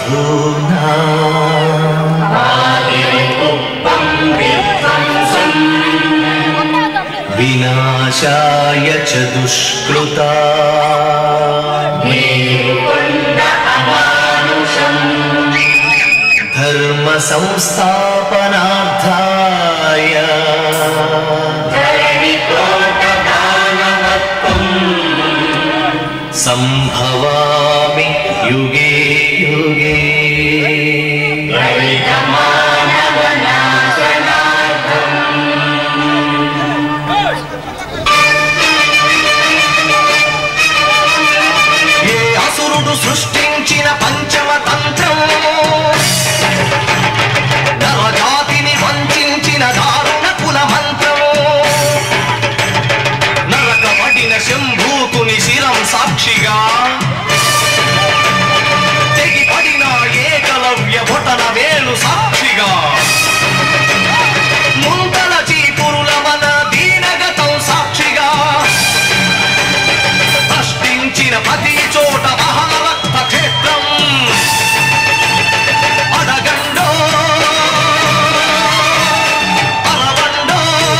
అధునా వినాశాయ చ దుష్కృతా ధర్మ సంస్థాపనార్థాయ సంభవామి యుగే యుగే ఏ అసురుడు సృష్టించిన పంచమ తంత్రం నరజాతిని వంచిన దారుణ కుల మంత్రం నరకబడిన శంభూకుని శిరం సాక్షిగా తెగిపడిన ఏకలవ్య బొటన వేలు సాక్షిగా ముంతల చీపురుల మన దీనగతం సాక్షిగా ప్రశ్నించిన ప్రతి చోట మహారక్త క్షేత్రం అడగండో అరవండో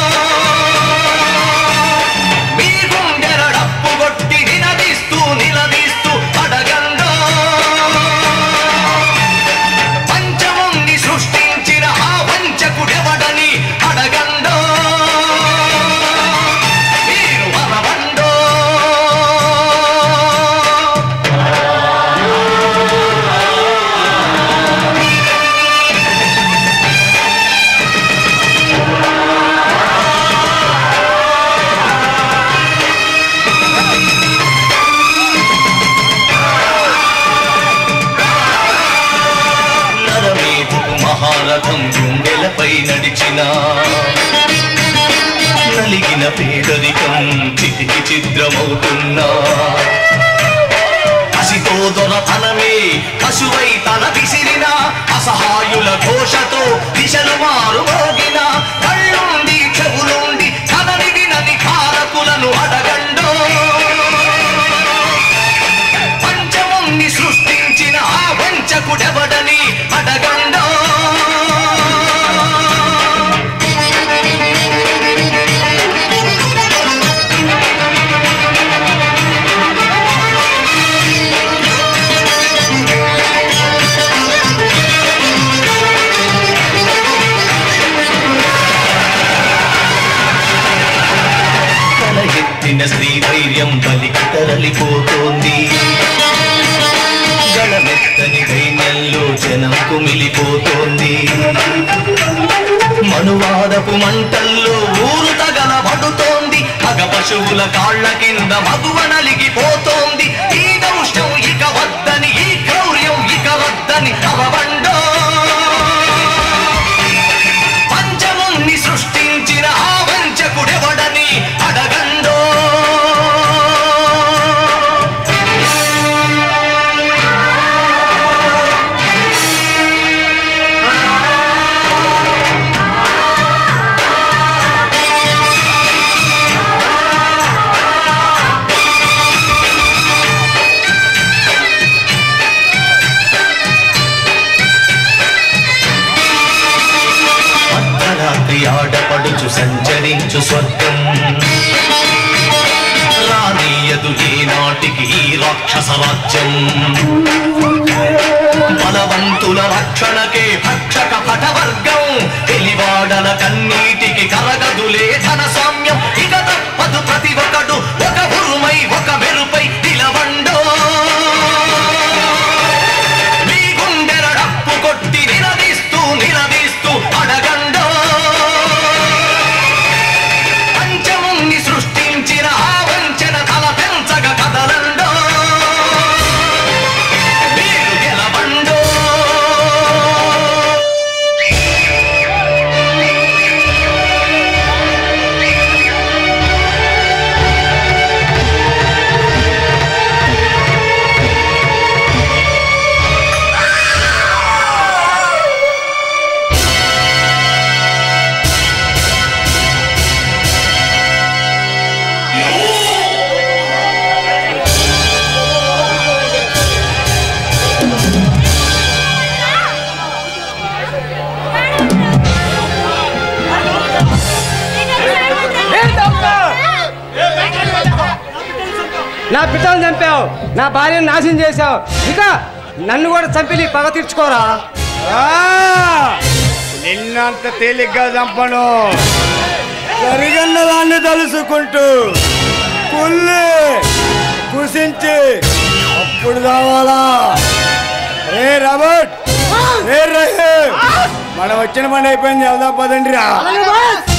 మీ గుండెల డప్పు కొట్టి నిలదీస్తూ నిలదీస్తూ అడగండో పంచముని సృష్టించిన ఆ వంచకుడెవడని అడగండో మీరు అరవండో నరమేధు మహారథం గుండెలపై నడిచిన నలిగిన పేదరికం చితికి చిద్రమవుతున్నా కసితో దొరతనమే కసువై తల విసిరిన అసహాయుల ఘోషతో దిశలు మారు మోగిన కళ్ళుండి చెవులుండి కనని వినని కారకులను అడగండో పంచముని సృష్టించిన ఆ వంచకుడెవడని అడగండో తల ఎత్తిన స్త్రీ ధైర్యం బలికి తరలిపోతోంది గళమెత్తని దైన్యంలో జనం కుమిలిపోతోంది మనువాదపు మంటల్లో ఊరు తగలబడుతోంది మగ పశువుల కాళ్ళ కింద మగువ నలిగిపోతోంది ఈ దౌష్టం ఇక వద్దని ఈ క్రౌర్యం ఇక వద్దని అవబండో పంచముని సృష్టించిన ఆ వంచకుడెవడని అడగండో అర్ధరాత్రి ఆడపడుచు సంచరించు స్వర్గం రానీయదు ఈనాటికి ఈ రాక్షస రాజ్యం బలవంతుల రక్షణకే భక్షక పటవర్గం తెలివాడల కన్నీటికి కరగదులే ధన స్వామ్యం ఇక తప్పదు ప్రతి ఒక్కడు ఒక ఉరుమై ఒక మెరుపై నిలవండో మీ గుండెల డప్పు కొట్టి నిలదీస్తూ నిలదీస్తూ అడగండో పంచముని సృష్టించిన ఆ వంచన తల పెంచగ కదలండో మీరు గెలవండో నా బిడ్డలను చంపావు నా భార్యను నాశనం చేశావు ఇక నన్ను కూడా చంపి నీ పగ తీర్చుకోరా నిన్నంత తేలిగ్గా చంపను జరిగన్న దాన్ని తలుసుకుంటూ కుళ్ళి కుసించి అప్పుడు కావాలా రే రాబర్ట్ రే రహీం మనం వచ్చిన పని అయిపోయింది వెళ్దాం పదండి రా